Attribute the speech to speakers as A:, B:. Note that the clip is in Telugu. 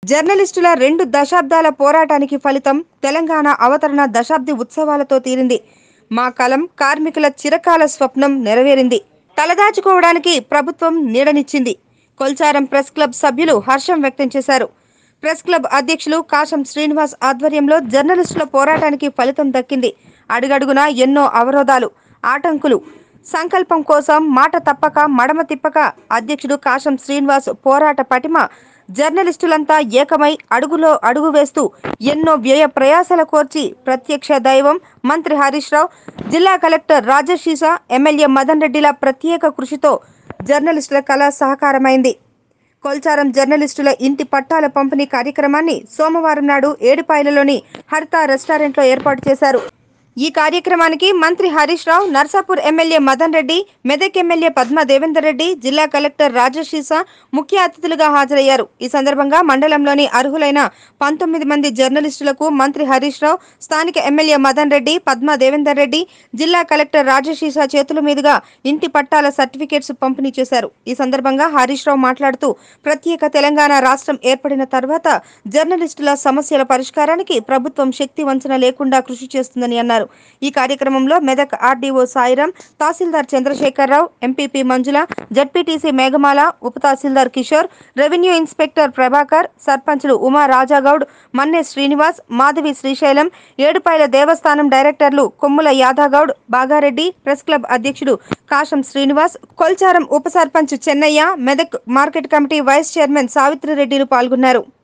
A: జర్నలిస్టుల రెండు దశాబ్దాల పోరాటానికి ఫలితం తెలంగాణ అవతరణ దశాబ్ది ఉత్సవాలతో తీరింది మా కలం కార్మికుల చిరకాల స్వప్నం నెరవేరింది తలదాచుకోవడానికి ప్రభుత్వం నీడనిచ్చింది కొల్చారం ప్రెస్ క్లబ్ సభ్యులు హర్షం వ్యక్తం చేశారు ప్రెస్ క్లబ్ అధ్యక్షులు కాశం శ్రీనివాస్ ఆధ్వర్యంలో జర్నలిస్టుల పోరాటానికి ఫలితం దక్కింది అడుగడుగునా ఎన్నో అవరోధాలు ఆటంకులు సంకల్పం కోసం మాట తప్పక మడమ తిప్పక అధ్యక్షుడు కాశం శ్రీనివాస్ పోరాట పటిమ జర్నలిస్టులంతా ఏకమై అడుగులో అడుగు వేస్తూ ఎన్నో వ్యయ ప్రయాసల కోర్చి ప్రత్యక్ష దైవం మంత్రి హరీష్ రావు జిల్లా కలెక్టర్ రాజశీస ఎమ్మెల్యే మదన్ రెడ్డిల ప్రత్యేక కృషితో జర్నలిస్టుల కళ సహకారమైంది కొల్చారం జర్నలిస్టుల ఇంటి పట్టాల పంపిణీ కార్యక్రమాన్ని సోమవారం నాడు ఏడుపాయలలోని హరిత రెస్టారెంట్లో ఏర్పాటు చేశారు ఈ కార్యక్రమానికి మంత్రి హరీష్ రావు నర్సాపూర్ ఎమ్మెల్యే మదన్ రెడ్డి మెదక్ ఎమ్మెల్యే పద్మ దేవేందర్ రెడ్డి జిల్లా కలెక్టర్ రాజశీస ముఖ్య అతిథులుగా హాజరయ్యారు ఈ సందర్భంగా మండలంలోని అర్హులైన పంతొమ్మిది మంది జర్నలిస్టులకు మంత్రి హరీష్ రావు స్థానిక ఎమ్మెల్యే మదన్ రెడ్డి పద్మ దేవేందర్ రెడ్డి జిల్లా కలెక్టర్ రాజశీస చేతుల మీదుగా ఇంటి పట్టాల సర్టిఫికేట్స్ పంపిణీ చేశారు ఈ సందర్భంగా హరీష్ రావు మాట్లాడుతూ ప్రత్యేక తెలంగాణ రాష్ట్రం ఏర్పడిన తర్వాత జర్నలిస్టుల సమస్యల పరిష్కారానికి ప్రభుత్వం శక్తి వంచన లేకుండా కృషి చేస్తుందని అన్నారు ఈ కార్యక్రమంలో Medak RDO Sairam tahsildar Chandrasekhara Rao MPP Manjula ZPTC Meghamala ఉప తహసీల్దార్ కిషోర్ రెవెన్యూ ఇన్స్పెక్టర్ ప్రభాకర్ సర్పంచులు ఉమా రాజాగౌడ్ మన్నె శ్రీనివాస్ మాధవి శ్రీశైలం ఏడుపాయల దేవస్థానం డైరెక్టర్లు కొమ్ముల యాదాగౌడ్ బాగారెడ్డి ప్రెస్ క్లబ్ అధ్యక్షుడు కాశం శ్రీనివాస్ కొల్చారం ఉప sarpanch Chennaiah Medak market committee vice chairman సావిత్రిరెడ్డిలు పాల్గొన్నారు